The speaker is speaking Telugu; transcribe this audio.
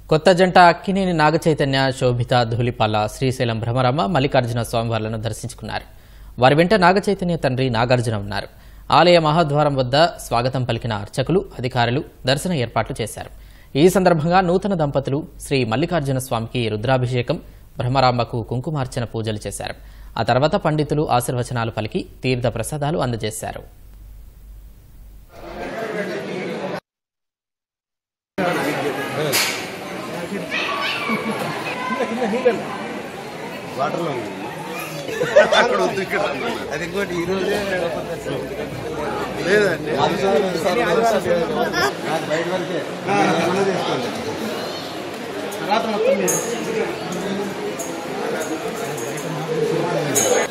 కొత్త జంట అక్కినేని నాగచైతన్య శోభిత ధూళిపాల శ్రీశైలం భ్రమరమ్మ మల్లికార్జున స్వామివార్లను దర్శించుకున్నారు వారి వెంట నాగచైతన్య తండ్రి నాగార్జున ఉన్నారు ఆలయ మహాద్వారం వద్ద స్వాగతం పలికిన అర్చకులు అధికారులు దర్శన ఏర్పాట్లు చేశారు ఈ సందర్భంగా నూతన దంపతులు శ్రీ మల్లికార్జున స్వామికి రుద్రాభిషేకం బ్రహ్మరాంబకు కుంకుమార్చన పూజలు చేశారు ఆ తర్వాత పండితులు ఆశీర్వచనాలు పలికి తీర్థ ప్రసాదాలు అందజేశారు వాటర్లో ఉంది అక్కడ వద్దు ఇక్కడ అది ఇంకోటి ఈ రోజే లేదండి బయట వరకే ఏమన్నా తీసుకోండి తర్వాత మొత్తం మీరు